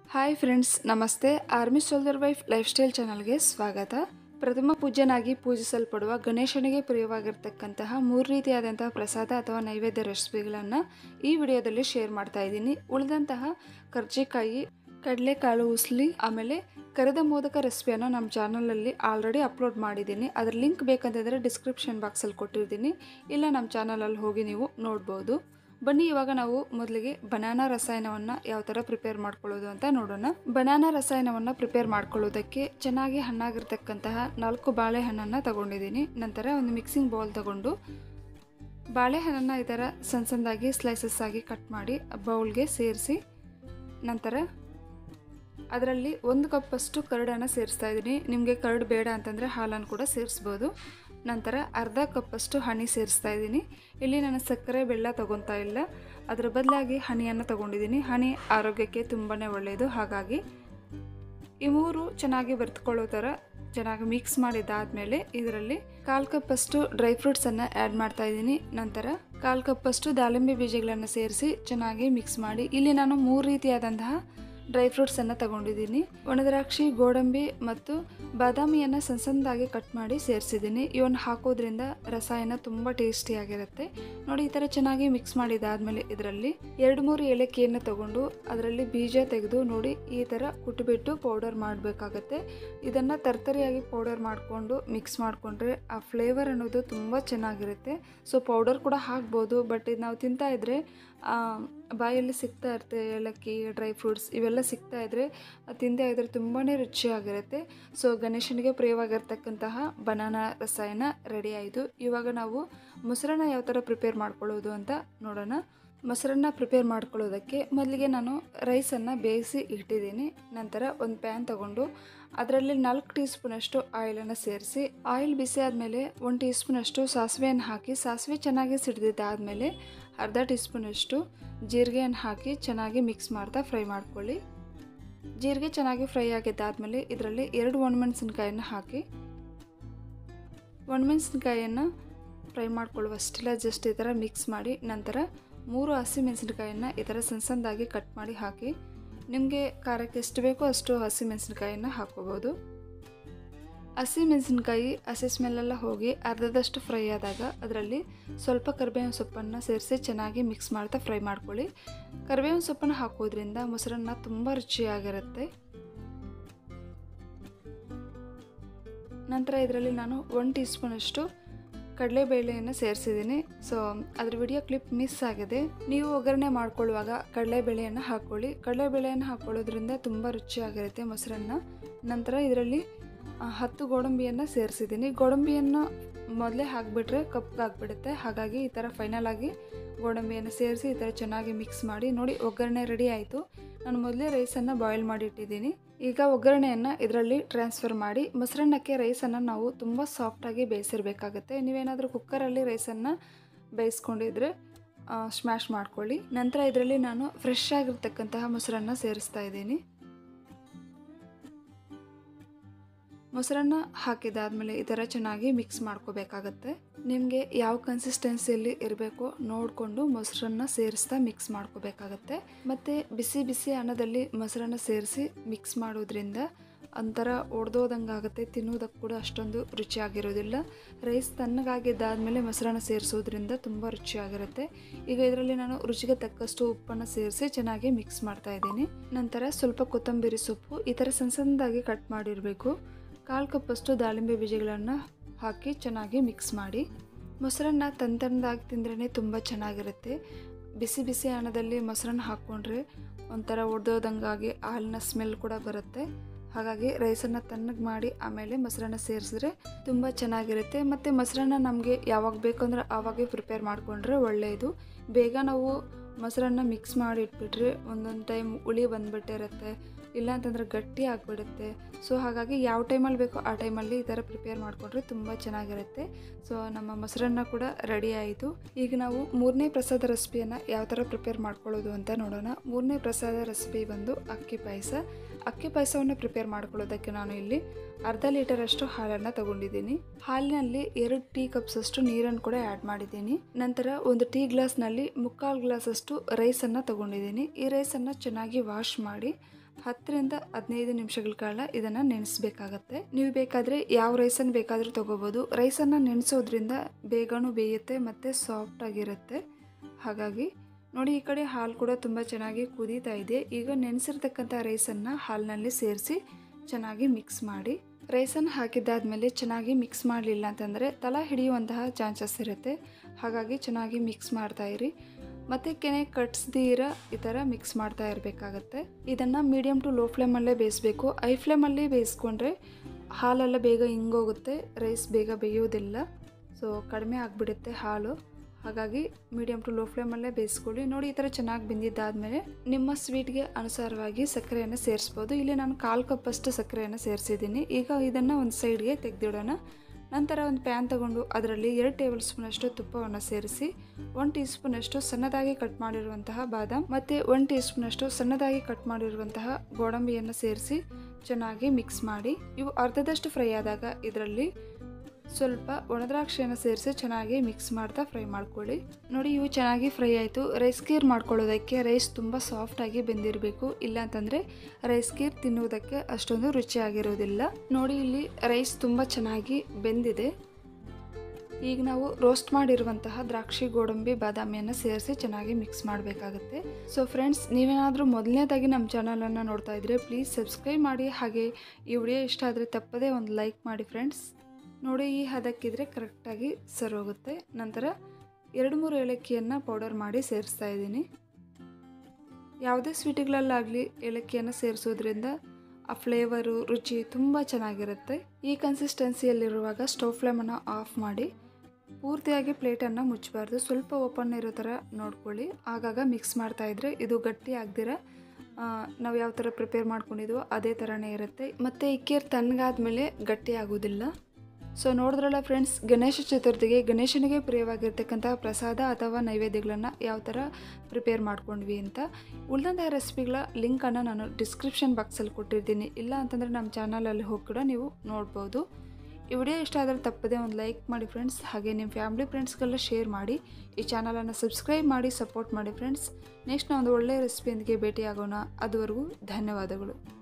hi friends ನಮಸ್ತೆ army soldier wife life style ಚಾನಲ್ಗೆ ಸ್ವಾಗತ ಪ್ರಥಮ ಪೂಜ್ಯನಾಗಿ ಪೂಜಿಸಲ್ಪಡುವ ಗಣೇಶನಿಗೆ ಪ್ರಿಯವಾಗಿರ್ತಕ್ಕಂತಹ ಮೂರು ರೀತಿಯಾದಂತಹ ಪ್ರಸಾದ ಅಥವಾ ನೈವೇದ್ಯ ರೆಸಿಪಿಗಳನ್ನು ಈ ವಿಡಿಯೋದಲ್ಲಿ ಶೇರ್ ಮಾಡ್ತಾ ಇದ್ದೀನಿ ಉಳಿದಂತಹ ಕರ್ಜಿಕಾಯಿ ಕಡಲೆಕಾಳು ಉಸ್ಲಿ ಆಮೇಲೆ ಕರೆದ ಮೋದಕ ರೆಸಿಪಿಯನ್ನು ನಮ್ಮ ಚಾನಲಲ್ಲಿ ಆಲ್ರೆಡಿ ಅಪ್ಲೋಡ್ ಮಾಡಿದ್ದೀನಿ ಅದರ ಲಿಂಕ್ ಬೇಕಂತಂದರೆ ಡಿಸ್ಕ್ರಿಪ್ಷನ್ ಬಾಕ್ಸಲ್ಲಿ ಕೊಟ್ಟಿರ್ತೀನಿ ಇಲ್ಲ ನಮ್ಮ ಚಾನಲಲ್ಲಿ ಹೋಗಿ ನೀವು ನೋಡ್ಬೋದು ಬನ್ನಿ ಇವಾಗ ನಾವು ಮೊದಲಿಗೆ ಬನಾನಾ ರಸಾಯನವನ್ನು ಯಾವ ಥರ ಪ್ರಿಪೇರ್ ಮಾಡ್ಕೊಳ್ಳೋದು ಅಂತ ನೋಡೋಣ ಬನಾನಾ ರಸಾಯನವನ್ನು ಪ್ರಿಪೇರ್ ಮಾಡ್ಕೊಳ್ಳೋದಕ್ಕೆ ಚೆನ್ನಾಗಿ ಹಣ್ಣಾಗಿರ್ತಕ್ಕಂತಹ ನಾಲ್ಕು ಬಾಳೆಹಣ್ಣನ್ನು ತಗೊಂಡಿದ್ದೀನಿ ನಂತರ ಒಂದು ಮಿಕ್ಸಿಂಗ್ ಬೌಲ್ ತಗೊಂಡು ಬಾಳೆಹಣ್ಣನ್ನು ಈ ಥರ ಸಣ್ಣ ಸಣ್ಣದಾಗಿ ಸ್ಲೈಸಸ್ ಆಗಿ ಕಟ್ ಮಾಡಿ ಬೌಲ್ಗೆ ಸೇರಿಸಿ ನಂತರ ಅದರಲ್ಲಿ ಒಂದು ಕಪ್ಪಷ್ಟು ಕರಡನ್ನು ಸೇರಿಸ್ತಾ ಇದ್ದೀನಿ ನಿಮಗೆ ಕರಡು ಬೇಡ ಅಂತಂದರೆ ಹಾಲನ್ನು ಕೂಡ ಸೇರಿಸ್ಬೋದು ನಂತರ ಅರ್ಧ ಕಪ್ಪಷ್ಟು ಹನಿ ಸೇರಿಸ್ತಾ ಇದ್ದೀನಿ ಇಲ್ಲಿ ನಾನು ಸಕ್ಕರೆ ಬೆಲ್ಲ ತೊಗೊತಾ ಇಲ್ಲ ಅದರ ಬದಲಾಗಿ ಹನಿಯನ್ನು ತೊಗೊಂಡಿದ್ದೀನಿ ಹನಿ ಆರೋಗ್ಯಕ್ಕೆ ತುಂಬಾ ಒಳ್ಳೆಯದು ಹಾಗಾಗಿ ಈ ಮೂರು ಚೆನ್ನಾಗಿ ಬರ್ತಕೊಳ್ಳೋ ಥರ ಚೆನ್ನಾಗಿ ಮಿಕ್ಸ್ ಮಾಡಿದ್ದಾದಮೇಲೆ ಇದರಲ್ಲಿ ಕಾಲು ಕಪ್ಪಷ್ಟು ಡ್ರೈ ಫ್ರೂಟ್ಸನ್ನು ಆ್ಯಡ್ ಮಾಡ್ತಾ ಇದ್ದೀನಿ ನಂತರ ಕಾಲು ಕಪ್ಪಷ್ಟು ದಾಳಿಂಬೆ ಬೀಜಗಳನ್ನು ಸೇರಿಸಿ ಚೆನ್ನಾಗಿ ಮಿಕ್ಸ್ ಮಾಡಿ ಇಲ್ಲಿ ನಾನು ಮೂರು ರೀತಿಯಾದಂತಹ ಡ್ರೈ ಫ್ರೂಟ್ಸನ್ನು ತಗೊಂಡಿದ್ದೀನಿ ಒಣದ್ರಾಕ್ಷಿ ಗೋಡಂಬಿ ಮತ್ತು ಬಾದಾಮಿಯನ್ನು ಸಣ್ಣ ಸಣ್ಣದಾಗಿ ಕಟ್ ಮಾಡಿ ಸೇರಿಸಿದ್ದೀನಿ ಇವನ್ನ ಹಾಕೋದ್ರಿಂದ ರಸಾಯನ ತುಂಬ ಟೇಸ್ಟಿಯಾಗಿರುತ್ತೆ ನೋಡಿ ಈ ಥರ ಚೆನ್ನಾಗಿ ಮಿಕ್ಸ್ ಮಾಡಿದಾದ್ಮೇಲೆ ಇದರಲ್ಲಿ ಎರಡು ಮೂರು ಏಲಕ್ಕಿಯನ್ನು ತಗೊಂಡು ಅದರಲ್ಲಿ ಬೀಜ ತೆಗೆದು ನೋಡಿ ಈ ಥರ ಕುಟ್ಬಿಟ್ಟು ಪೌಡರ್ ಮಾಡಬೇಕಾಗತ್ತೆ ಇದನ್ನು ತರ್ತರಿಯಾಗಿ ಪೌಡರ್ ಮಾಡಿಕೊಂಡು ಮಿಕ್ಸ್ ಮಾಡಿಕೊಂಡ್ರೆ ಆ ಫ್ಲೇವರ್ ಅನ್ನೋದು ತುಂಬ ಚೆನ್ನಾಗಿರುತ್ತೆ ಸೊ ಪೌಡರ್ ಕೂಡ ಹಾಕ್ಬೋದು ಬಟ್ ಇದು ನಾವು ತಿಂತಾ ಇದ್ರೆ ಬಾಯಲ್ಲಿ ಸಿಗ್ತಾ ಇರುತ್ತೆ ಏಲಕ್ಕಿ ಡ್ರೈ ಫ್ರೂಟ್ಸ್ ಇವೆಲ್ಲ ಸಿಗ್ತಾ ಇದ್ರೆ ತಿಂದೇ ಇದ್ರೆ ತುಂಬಾ ರುಚಿಯಾಗಿರುತ್ತೆ ಸೊ ಗಣೇಶನಿಗೆ ಪ್ರಿಯವಾಗಿರ್ತಕ್ಕಂತಹ ಬನಾನಾ ರಸಾಯನ ರೆಡಿ ಆಯಿತು ಇವಾಗ ನಾವು ಮೊಸರನ್ನ ಯಾವ ಥರ ಪ್ರಿಪೇರ್ ಮಾಡ್ಕೊಳ್ಳೋದು ಅಂತ ನೋಡೋಣ ಮೊಸರನ್ನ ಪ್ರಿಪೇರ್ ಮಾಡ್ಕೊಳ್ಳೋದಕ್ಕೆ ಮೊದಲಿಗೆ ನಾನು ರೈಸನ್ನು ಬೇಯಿಸಿ ಇಟ್ಟಿದ್ದೀನಿ ನಂತರ ಒಂದು ಪ್ಯಾನ್ ತಗೊಂಡು ಅದರಲ್ಲಿ ನಾಲ್ಕು ಟೀ ಸ್ಪೂನಷ್ಟು ಆಯಿಲನ್ನು ಸೇರಿಸಿ ಆಯಿಲ್ ಬಿಸಿ ಆದಮೇಲೆ ಒಂದು ಟೀ ಸ್ಪೂನಷ್ಟು ಸಾಸಿವೆಯನ್ನು ಹಾಕಿ ಸಾಸಿವೆ ಚೆನ್ನಾಗಿ ಸಿಡಿದಿದ್ದಾದಮೇಲೆ ಅರ್ಧ ಟೀ ಸ್ಪೂನಷ್ಟು ಜೀರಿಗೆಯನ್ನು ಹಾಕಿ ಚೆನ್ನಾಗಿ ಮಿಕ್ಸ್ ಮಾಡ್ತಾ ಫ್ರೈ ಮಾಡ್ಕೊಳ್ಳಿ ಜೀರಿಗೆ ಚೆನ್ನಾಗಿ ಫ್ರೈ ಆಗಿದ್ದಾದಮೇಲೆ ಇದರಲ್ಲಿ ಎರಡು ಒಣಮೆಣಸಿನ್ಕಾಯನ್ನು ಹಾಕಿ ಒಣಮೆಣಸಿನ್ಕಾಯನ್ನು ಫ್ರೈ ಮಾಡ್ಕೊಳ್ಳುವಷ್ಟೆಲ್ಲ ಜಸ್ಟ್ ಈ ಥರ ಮಿಕ್ಸ್ ಮಾಡಿ ನಂತರ ಮೂರು ಹಸಿ ಮೆಣಸಿನ್ಕಾಯನ್ನು ಈ ಥರ ಸಣ್ಣ ಸಣ್ಣದಾಗಿ ಕಟ್ ಮಾಡಿ ಹಾಕಿ ನಿಮಗೆ ಖಾರಕ್ಕೆ ಎಷ್ಟು ಬೇಕೋ ಅಷ್ಟು ಹಸಿ ಮೆಣಸಿನ್ಕಾಯನ್ನು ಹಾಕೋಬೋದು ಹಸಿ ಮೆಣಸಿನ್ಕಾಯಿ ಹಸಿ ಸ್ಮೆಲ್ಲೆಲ್ಲ ಹೋಗಿ ಅರ್ಧದಷ್ಟು ಫ್ರೈ ಆದಾಗ ಅದರಲ್ಲಿ ಸ್ವಲ್ಪ ಕರಿಬೇವಿನ ಸೊಪ್ಪನ್ನು ಸೇರಿಸಿ ಚೆನ್ನಾಗಿ ಮಿಕ್ಸ್ ಮಾಡ್ತಾ ಫ್ರೈ ಮಾಡ್ಕೊಳ್ಳಿ ಕರಿಬೇವಿನ ಸೊಪ್ಪನ್ನು ಹಾಕೋದ್ರಿಂದ ಮೊಸರನ್ನ ತುಂಬ ರುಚಿಯಾಗಿರುತ್ತೆ ನಂತರ ಇದರಲ್ಲಿ ನಾನು ಒನ್ ಟೀ ಸ್ಪೂನಷ್ಟು ಕಡಲೆಬೇಳೆಯನ್ನು ಸೇರಿಸಿದ್ದೀನಿ ಸೊ ಅದ್ರ ವಿಡಿಯೋ ಕ್ಲಿಪ್ ಮಿಸ್ ಆಗಿದೆ ನೀವು ಒಗ್ಗರಣೆ ಮಾಡ್ಕೊಳ್ಳುವಾಗ ಕಡಲೆಬೇಳೆಯನ್ನು ಹಾಕ್ಕೊಳ್ಳಿ ಕಡಲೆಬೇಳೆಯನ್ನು ಹಾಕ್ಕೊಳ್ಳೋದ್ರಿಂದ ತುಂಬ ರುಚಿಯಾಗಿರುತ್ತೆ ಮೊಸರನ್ನ ನಂತರ ಇದರಲ್ಲಿ ಹತ್ತು ಗೋಡಂಬಿಯನ್ನು ಸೇರಿಸಿದ್ದೀನಿ ಗೋಡಂಬಿಯನ್ನು ಮೊದಲೇ ಹಾಕಿಬಿಟ್ರೆ ಕಪ್ಪಗಾಗ್ಬಿಡುತ್ತೆ ಹಾಗಾಗಿ ಈ ಥರ ಫೈನಲ್ ಆಗಿ ಗೋಡಂಬಿಯನ್ನು ಸೇರಿಸಿ ಈ ಥರ ಚೆನ್ನಾಗಿ ಮಿಕ್ಸ್ ಮಾಡಿ ನೋಡಿ ಒಗ್ಗರಣೆ ರೆಡಿ ಆಯಿತು ನಾನು ಮೊದಲೇ ರೈಸನ್ನು ಬಾಯ್ಲ್ ಮಾಡಿ ಇಟ್ಟಿದ್ದೀನಿ ಈಗ ಒಗ್ಗರಣೆಯನ್ನು ಇದರಲ್ಲಿ ಟ್ರಾನ್ಸ್ಫರ್ ಮಾಡಿ ಮೊಸರನ್ನಕ್ಕೆ ರೈಸನ್ನು ನಾವು ತುಂಬ ಸಾಫ್ಟಾಗಿ ಬೇಯಿಸಿರ್ಬೇಕಾಗತ್ತೆ ನೀವೇನಾದರೂ ಕುಕ್ಕರಲ್ಲಿ ರೈಸನ್ನು ಬೇಯಿಸ್ಕೊಂಡಿದ್ರೆ ಸ್ಮ್ಯಾಶ್ ಮಾಡ್ಕೊಳ್ಳಿ ನಂತರ ಇದರಲ್ಲಿ ನಾನು ಫ್ರೆಶ್ ಆಗಿರ್ತಕ್ಕಂತಹ ಮೊಸರನ್ನ ಸೇರಿಸ್ತಾ ಇದ್ದೀನಿ ಮೊಸರನ್ನ ಹಾಕಿದಾದ್ಮೇಲೆ ಈ ಥರ ಚೆನ್ನಾಗಿ ಮಿಕ್ಸ್ ಮಾಡ್ಕೋಬೇಕಾಗತ್ತೆ ನಿಮಗೆ ಯಾವ ಕನ್ಸಿಸ್ಟೆನ್ಸಿಯಲ್ಲಿ ಇರಬೇಕೋ ನೋಡಿಕೊಂಡು ಮೊಸರನ್ನ ಸೇರಿಸ್ತಾ ಮಿಕ್ಸ್ ಮಾಡ್ಕೋಬೇಕಾಗತ್ತೆ ಮತ್ತು ಬಿಸಿ ಬಿಸಿ ಅನ್ನದಲ್ಲಿ ಮೊಸರನ್ನ ಸೇರಿಸಿ ಮಿಕ್ಸ್ ಮಾಡೋದ್ರಿಂದ ಒಂಥರ ಒಡೆದೋದಂಗಾಗುತ್ತೆ ತಿನ್ನೋದಕ್ಕೆ ಕೂಡ ಅಷ್ಟೊಂದು ರುಚಿಯಾಗಿರೋದಿಲ್ಲ ರೈಸ್ ತಣ್ಣಗಾಗಿದ್ದಾದಮೇಲೆ ಮೊಸರನ್ನ ಸೇರಿಸೋದ್ರಿಂದ ತುಂಬ ರುಚಿಯಾಗಿರುತ್ತೆ ಈಗ ಇದರಲ್ಲಿ ನಾನು ರುಚಿಗೆ ತಕ್ಕಷ್ಟು ಉಪ್ಪನ್ನು ಸೇರಿಸಿ ಚೆನ್ನಾಗಿ ಮಿಕ್ಸ್ ಮಾಡ್ತಾ ಇದ್ದೀನಿ ನಂತರ ಸ್ವಲ್ಪ ಕೊತ್ತಂಬರಿ ಸೊಪ್ಪು ಈ ಥರ ಸಣ್ಣ ಸಣ್ಣದಾಗಿ ಕಟ್ ಮಾಡಿರಬೇಕು ಕಾಲು ಕಪ್ಪಷ್ಟು ದಾಳಿಂಬೆ ಬೀಜಗಳನ್ನು ಹಾಕಿ ಚೆನ್ನಾಗಿ ಮಿಕ್ಸ್ ಮಾಡಿ ಮೊಸರನ್ನ ತನ್ನ ತಣ್ಣದಾಗಿ ತಿಂದ್ರೇ ತುಂಬ ಚೆನ್ನಾಗಿರುತ್ತೆ ಬಿಸಿ ಬಿಸಿ ಹಣದಲ್ಲಿ ಮೊಸರನ್ನ ಹಾಕ್ಕೊಂಡ್ರೆ ಒಂಥರ ಒಡೆದೋದಂಗಾಗಿ ಹಾಲಿನ ಸ್ಮೆಲ್ ಕೂಡ ಬರುತ್ತೆ ಹಾಗಾಗಿ ರೈಸನ್ನು ತಣ್ಣಗೆ ಮಾಡಿ ಆಮೇಲೆ ಮೊಸರನ್ನ ಸೇರಿಸಿದ್ರೆ ತುಂಬ ಚೆನ್ನಾಗಿರುತ್ತೆ ಮತ್ತು ಮೊಸರನ್ನ ನಮಗೆ ಯಾವಾಗ ಬೇಕಂದ್ರೆ ಆವಾಗೇ ಪ್ರಿಪೇರ್ ಮಾಡಿಕೊಂಡ್ರೆ ಒಳ್ಳೆಯದು ಬೇಗ ನಾವು ಮೊಸರನ್ನ ಮಿಕ್ಸ್ ಮಾಡಿ ಇಟ್ಬಿಟ್ರೆ ಒಂದೊಂದು ಟೈಮ್ ಹುಳಿ ಬಂದುಬಿಟ್ಟಿರುತ್ತೆ ಇಲ್ಲ ಅಂತಂದರೆ ಗಟ್ಟಿ ಆಗಿಬಿಡುತ್ತೆ ಸೊ ಹಾಗಾಗಿ ಯಾವ ಟೈಮಲ್ಲಿ ಬೇಕೋ ಆ ಟೈಮಲ್ಲಿ ಈ ಥರ ಪ್ರಿಪೇರ್ ಮಾಡಿಕೊಂಡ್ರೆ ತುಂಬ ಚೆನ್ನಾಗಿರುತ್ತೆ ಸೊ ನಮ್ಮ ಮೊಸರನ್ನ ಕೂಡ ರೆಡಿ ಆಯಿತು ಈಗ ನಾವು ಮೂರನೇ ಪ್ರಸಾದ ರೆಸಿಪಿಯನ್ನು ಯಾವ ಥರ ಪ್ರಿಪೇರ್ ಮಾಡ್ಕೊಳ್ಳೋದು ಅಂತ ನೋಡೋಣ ಮೂರನೇ ಪ್ರಸಾದ ರೆಸಿಪಿ ಬಂದು ಅಕ್ಕಿ ಪಾಯಸ ಅಕ್ಕಿ ಪಾಯಸವನ್ನು ಪ್ರಿಪೇರ್ ಮಾಡ್ಕೊಳ್ಳೋದಕ್ಕೆ ನಾನು ಇಲ್ಲಿ ಅರ್ಧ ಲೀಟರಷ್ಟು ಹಾಲನ್ನು ತಗೊಂಡಿದ್ದೀನಿ ಹಾಲಿನಲ್ಲಿ ಎರಡು ಟೀ ಕಪ್ಸಷ್ಟು ನೀರನ್ನು ಕೂಡ ಆ್ಯಡ್ ಮಾಡಿದ್ದೀನಿ ನಂತರ ಒಂದು ಟೀ ಗ್ಲಾಸ್ನಲ್ಲಿ ಮುಕ್ಕಾಲು ಗ್ಲಾಸಷ್ಟು ರೈಸನ್ನು ತಗೊಂಡಿದ್ದೀನಿ ಈ ರೈಸನ್ನು ಚೆನ್ನಾಗಿ ವಾಶ್ ಮಾಡಿ ಹತ್ತರಿಂದ ಹದಿನೈದು ನಿಮಿಷಗಳ ಕಾಲ ಇದನ್ನು ನೆನೆಸ್ಬೇಕಾಗತ್ತೆ ನೀವು ಬೇಕಾದರೆ ಯಾವ ರೈಸನ್ನು ಬೇಕಾದರೂ ತೊಗೋಬೋದು ರೈಸನ್ನು ನೆನೆಸೋದ್ರಿಂದ ಬೇಗನೂ ಬೇಯುತ್ತೆ ಮತ್ತು ಸಾಫ್ಟ್ ಆಗಿರುತ್ತೆ ಹಾಗಾಗಿ ನೋಡಿ ಈ ಕಡೆ ಹಾಲು ಕೂಡ ತುಂಬ ಚೆನ್ನಾಗಿ ಕುದೀತಾ ಇದೆ ಈಗ ನೆನೆಸಿರ್ತಕ್ಕಂಥ ರೈಸನ್ನು ಹಾಲಿನಲ್ಲಿ ಸೇರಿಸಿ ಚೆನ್ನಾಗಿ ಮಿಕ್ಸ್ ಮಾಡಿ ರೈಸನ್ನು ಹಾಕಿದ್ದಾದಮೇಲೆ ಚೆನ್ನಾಗಿ ಮಿಕ್ಸ್ ಮಾಡಲಿಲ್ಲ ಅಂತಂದರೆ ತಲ ಹಿಡಿಯುವಂತಹ ಚಾನ್ಸಸ್ ಇರುತ್ತೆ ಹಾಗಾಗಿ ಚೆನ್ನಾಗಿ ಮಿಕ್ಸ್ ಮಾಡ್ತಾ ಇರಿ ಮತ್ತು ಕೆನೆ ಕಟ್ಸ್ದೀರ ಈ ಥರ ಮಿಕ್ಸ್ ಮಾಡ್ತಾ ಇರಬೇಕಾಗತ್ತೆ ಇದನ್ನು ಮೀಡಿಯಮ್ ಟು ಲೋ ಫ್ಲೇಮಲ್ಲೇ ಬೇಯಿಸಬೇಕು ಐ ಫ್ಲೇಮಲ್ಲಿ ಬೇಯಿಸ್ಕೊಂಡ್ರೆ ಹಾಲೆಲ್ಲ ಬೇಗ ಹಿಂಗೋಗುತ್ತೆ ರೈಸ್ ಬೇಗ ಬೇಯೋದಿಲ್ಲ ಸೊ ಕಡಿಮೆ ಆಗಿಬಿಡುತ್ತೆ ಹಾಲು ಹಾಗಾಗಿ ಮೀಡಿಯಮ್ ಟು ಲೋ ಫ್ಲೇಮಲ್ಲೇ ಬೇಯಿಸ್ಕೊಳ್ಳಿ ನೋಡಿ ಈ ಥರ ಚೆನ್ನಾಗಿ ಬೆಂದಿದ್ದಾದಮೇಲೆ ನಿಮ್ಮ ಸ್ವೀಟ್ಗೆ ಅನುಸಾರವಾಗಿ ಸಕ್ಕರೆಯನ್ನು ಸೇರಿಸ್ಬೋದು ಇಲ್ಲಿ ನಾನು ಕಾಲು ಕಪ್ಪಷ್ಟು ಸಕ್ಕರೆಯನ್ನು ಸೇರಿಸಿದ್ದೀನಿ ಈಗ ಇದನ್ನು ಒಂದು ಸೈಡ್ಗೆ ತೆಗೆದಿಡೋಣ ನಂತರ ಒಂದು ಪ್ಯಾನ್ ತಗೊಂಡು ಅದರಲ್ಲಿ ಎರಡು ಟೇಬಲ್ ಸ್ಪೂನಷ್ಟು ತುಪ್ಪವನ್ನು ಸೇರಿಸಿ ಒನ್ ಟೀ ಸ್ಪೂನಷ್ಟು ಸಣ್ಣದಾಗಿ ಕಟ್ ಮಾಡಿರುವಂತಹ ಬಾದಾಮ್ ಮತ್ತು ಒನ್ ಟೀ ಸ್ಪೂನಷ್ಟು ಸಣ್ಣದಾಗಿ ಕಟ್ ಮಾಡಿರುವಂತಹ ಗೋಡಂಬಿಯನ್ನು ಸೇರಿಸಿ ಚೆನ್ನಾಗಿ ಮಿಕ್ಸ್ ಮಾಡಿ ಇವು ಅರ್ಧದಷ್ಟು ಫ್ರೈ ಆದಾಗ ಇದರಲ್ಲಿ ಸ್ವಲ್ಪ ಒಣದ್ರಾಕ್ಷಿಯನ್ನು ಸೇರಿಸಿ ಚೆನ್ನಾಗಿ ಮಿಕ್ಸ್ ಮಾಡ್ತಾ ಫ್ರೈ ಮಾಡ್ಕೊಳ್ಳಿ ನೋಡಿ ಇವು ಚೆನ್ನಾಗಿ ಫ್ರೈ ಆಯಿತು ರೈಸ್ ಕೀರ್ ಮಾಡ್ಕೊಳ್ಳೋದಕ್ಕೆ ರೈಸ್ ತುಂಬ ಸಾಫ್ಟಾಗಿ ಬೆಂದಿರಬೇಕು ಇಲ್ಲ ಅಂತಂದರೆ ರೈಸ್ ಕೀರ್ ತಿನ್ನುವುದಕ್ಕೆ ಅಷ್ಟೊಂದು ರುಚಿಯಾಗಿರೋದಿಲ್ಲ ನೋಡಿ ಇಲ್ಲಿ ರೈಸ್ ತುಂಬ ಚೆನ್ನಾಗಿ ಬೆಂದಿದೆ ಈಗ ನಾವು ರೋಸ್ಟ್ ಮಾಡಿರುವಂತಹ ದ್ರಾಕ್ಷಿ ಗೋಡಂಬಿ ಬಾದಾಮಿಯನ್ನು ಸೇರಿಸಿ ಚೆನ್ನಾಗಿ ಮಿಕ್ಸ್ ಮಾಡಬೇಕಾಗುತ್ತೆ ಸೊ ಫ್ರೆಂಡ್ಸ್ ನೀವೇನಾದರೂ ಮೊದಲನೇದಾಗಿ ನಮ್ಮ ಚಾನಲನ್ನು ನೋಡ್ತಾ ಇದ್ದರೆ ಪ್ಲೀಸ್ ಸಬ್ಸ್ಕ್ರೈಬ್ ಮಾಡಿ ಹಾಗೆ ಈ ವಿಡಿಯೋ ಇಷ್ಟ ಆದರೆ ತಪ್ಪದೇ ಒಂದು ಲೈಕ್ ಮಾಡಿ ಫ್ರೆಂಡ್ಸ್ ನೋಡಿ ಈ ಹದಕ್ಕಿದ್ರೆ ಕರೆಕ್ಟಾಗಿ ಸರೋಗುತ್ತೆ ನಂತರ ಎರಡು ಮೂರು ಏಲಕ್ಕಿಯನ್ನು ಪೌಡರ್ ಮಾಡಿ ಸೇರಿಸ್ತಾ ಇದ್ದೀನಿ ಯಾವುದೇ ಸ್ವೀಟ್ಗಳಲ್ಲಾಗಲಿ ಏಲಕ್ಕಿಯನ್ನು ಸೇರಿಸೋದ್ರಿಂದ ಆ ಫ್ಲೇವರು ರುಚಿ ತುಂಬ ಚೆನ್ನಾಗಿರುತ್ತೆ ಈ ಕನ್ಸಿಸ್ಟೆನ್ಸಿಯಲ್ಲಿರುವಾಗ ಸ್ಟವ್ ಫ್ಲೇಮನ್ನು ಆಫ್ ಮಾಡಿ ಪೂರ್ತಿಯಾಗಿ ಪ್ಲೇಟನ್ನು ಮುಚ್ಚಬಾರ್ದು ಸ್ವಲ್ಪ ಓಪನ್ ಇರೋ ಥರ ನೋಡ್ಕೊಳ್ಳಿ ಆಗಾಗ ಮಿಕ್ಸ್ ಮಾಡ್ತಾಯಿದ್ರೆ ಇದು ಗಟ್ಟಿ ಆಗದಿರ ನಾವು ಯಾವ ಥರ ಪ್ರಿಪೇರ್ ಮಾಡ್ಕೊಂಡಿದ್ವೋ ಅದೇ ಥರನೇ ಇರುತ್ತೆ ಮತ್ತು ಇಕ್ಕೇರ್ ತಣ್ಣಗಾದ್ಮೇಲೆ ಗಟ್ಟಿ ಆಗೋದಿಲ್ಲ ಸೊ ನೋಡಿದ್ರಲ್ಲ ಫ್ರೆಂಡ್ಸ್ ಗಣೇಶ ಚತುರ್ಥಿಗೆ ಗಣೇಶನಿಗೆ ಪ್ರಿಯವಾಗಿರ್ತಕ್ಕಂಥ ಪ್ರಸಾದ ಅಥವಾ ನೈವೇದ್ಯಗಳನ್ನು ಯಾವ ಥರ ಪ್ರಿಪೇರ್ ಮಾಡ್ಕೊಂಡ್ವಿ ಅಂತ ಉಳಿದಂತಹ ರೆಸಿಪಿಗಳ ಲಿಂಕನ್ನು ನಾನು ಡಿಸ್ಕ್ರಿಪ್ಷನ್ ಬಾಕ್ಸಲ್ಲಿ ಕೊಟ್ಟಿರ್ತೀನಿ ಇಲ್ಲ ಅಂತಂದರೆ ನಮ್ಮ ಚಾನಲಲ್ಲಿ ಹೋಗಿ ಕೂಡ ನೀವು ನೋಡ್ಬೋದು ಈ ವಿಡಿಯೋ ಇಷ್ಟ ಆದರೆ ತಪ್ಪದೇ ಒಂದು ಲೈಕ್ ಮಾಡಿ ಫ್ರೆಂಡ್ಸ್ ಹಾಗೆ ನಿಮ್ಮ ಫ್ಯಾಮಿಲಿ ಫ್ರೆಂಡ್ಸ್ಗೆಲ್ಲ ಶೇರ್ ಮಾಡಿ ಈ ಚಾನಲನ್ನು ಸಬ್ಸ್ಕ್ರೈಬ್ ಮಾಡಿ ಸಪೋರ್ಟ್ ಮಾಡಿ ಫ್ರೆಂಡ್ಸ್ ನೆಕ್ಸ್ಟ್ ನಾವು ಒಂದು ಒಳ್ಳೆಯ ರೆಸಿಪಿಯೊಂದಿಗೆ ಭೇಟಿಯಾಗೋಣ ಅದುವರೆಗೂ ಧನ್ಯವಾದಗಳು